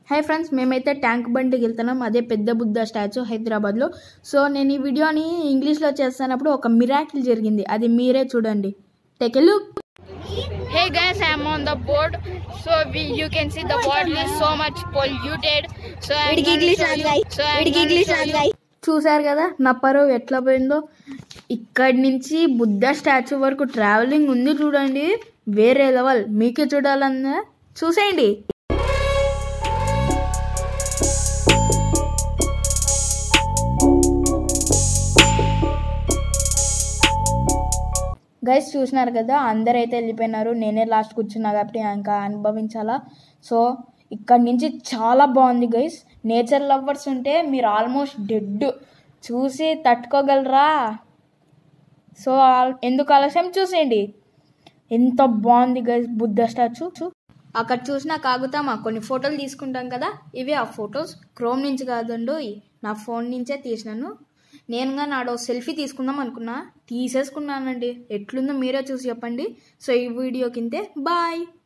Hi friends మేమైతే tank బండికి వెళ్తున్నాం అదే పెద్ద బుద్ధ స్టాచ్యూ హైదరాబాద్లో సో నేను ఈ వీడియోని ఇంగ్లీష్లో చేస్తున్నప్పుడు ఒక మిరాకిల్ జరిగింది అది మీరే చూడండి tech look Hey guys, I'm on the board. So we, you can see the water is so much polluted. So I'm వీడికి gonna ఇంగ్లీష్ show రాదు you- గాయ్ So I'm వీడికి gonna ఇంగ్లీష్ show రాదు you- గాయ్ చూశారు కదా నా పరువు ఎట్లా పోయిందో ఇక్కడి నుంచి బుద్ధ స్టాచ్యూ వరకు ట్రావెలింగ్ ఉంది చూడండి వేరే లెవెల్ మీకే చూడాలన్నా చూసేయండి గైస్ చూసినారు కదా అందరైతే వెళ్ళిపోయినారు నేనే లాస్ట్ కూర్చున్నా కాబట్టి ఇంకా అనుభవించాలా సో ఇక్కడ నుంచి చాలా బాగుంది గైస్ నేచర్ లవర్స్ ఉంటే మీరు ఆల్మోస్ట్ డెడ్ చూసి తట్టుకోగలరా సో ఆల్- ఎందుకు ఆలస్యం చూసేయండి ఎంత బాగుంది గైస్ బుద్ధ స్టాచ్యూ చూ అక్కడ చూసినా కాగుతామా కొన్ని ఫోటోలు తీసుకుంటాం కదా ఇవి ఆ ఫొటోస్ క్రోమ్ నుంచి కాదండి నా ఫోన్ నుంచే తీసినాను నేనుగా నాడో సెల్ఫీ తీసుకుందాం అనుకున్నా తీసేసుకున్నానండి ఎట్లుందో మీరే చూసి చెప్పండి సో ఈ వీడియో కిందే బాయ్